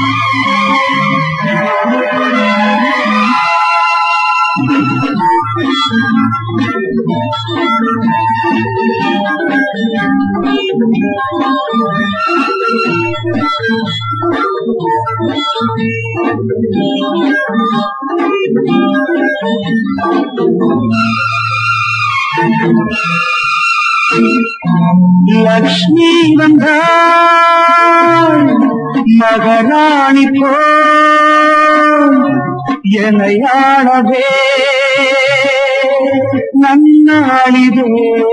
லக்ஷ்மி வந்தாள் மகராணி போ எனையாளவே நன்னாளிதே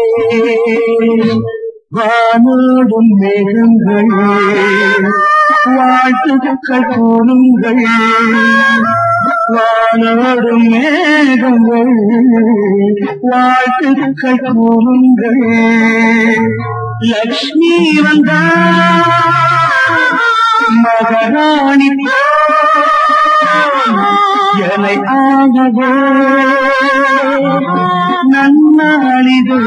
வானோடும் மேகங்கள் வாழ்த்துக்கள் கூறுங்கள் வானோடும் மேகங்கள் வாழ்த்துக்கள் கூறுங்கள் லக்ஷ்மி வந்தா மகராணி என்னை ஆகவே நன்னாளிதே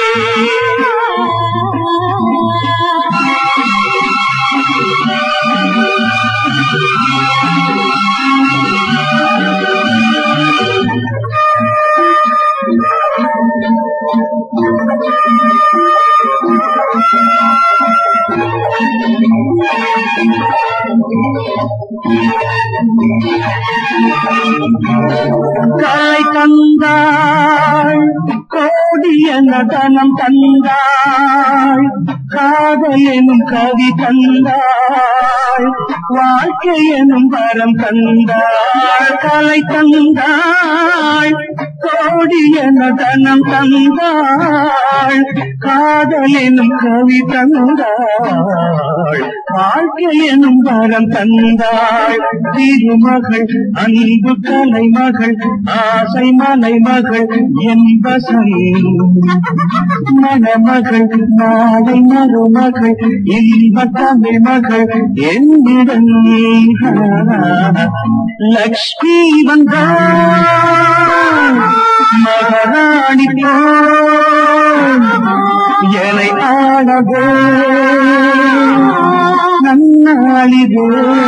காய் தந்தாள் கோடிய நடனம் தந்தாள் காதல் எனும் கவி தந்தாள் வாழ்க்கை எனும் வரம் தந்தாள் கலை தந்தாள் கோடிய நடனம் தந்தாள் காதல் எனும் கவி தந்தாள் வாழ்க்கை எனும் வரம் தந்தாள் திருமகள் அன்பு கலை மகள் ஆசை மலை மகள் என்பசம் மணமகள் நாளை மருமகள் இன்ப தமிழ் மகள் என்னிடம் லக்ஷ்மி வந்தாள் மகாராணி போல் என்னை ஆடவே நன்னாளிதே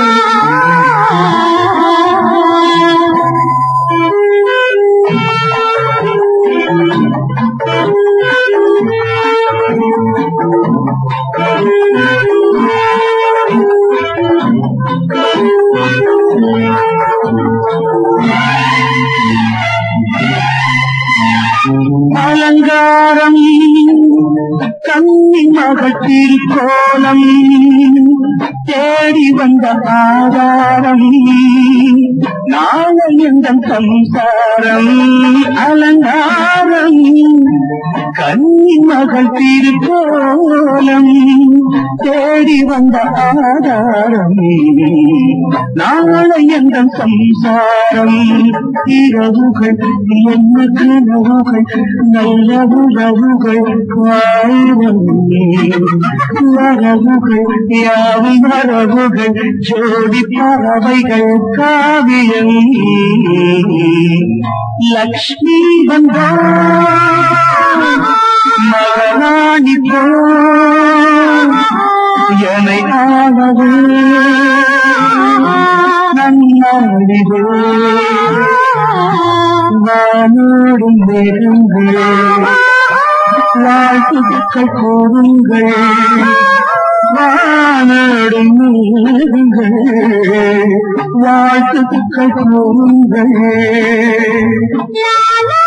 அலங்காரம் கண்ணி மகத்தில் கோலம் தேடி வந்த ஆதாரம் நாளை எந்த சம்சாரம் அலங்காரம் கண்ணி மகள் திருக்கோலம் தேடி வந்த ஆதாரம் நாளை எந்த சம்சாரம் இரவுகள் என்ன கனவுகள் நல்ல உறவுகள் ஆயிரம் வரவுகள் யாவை வரவுகள் ஜோடி பறவைகள் காவியம் லக்ஷ்மி வந்தா மகராணி போ என்னை ஆனது நன்னாடிதே வானோடும் வேகங்கள் வாழ்த்துக்கள் கூறுங்கள் வானோடும் மேகங்கள் வாழ்த்துக்கள் கூறுங்கள்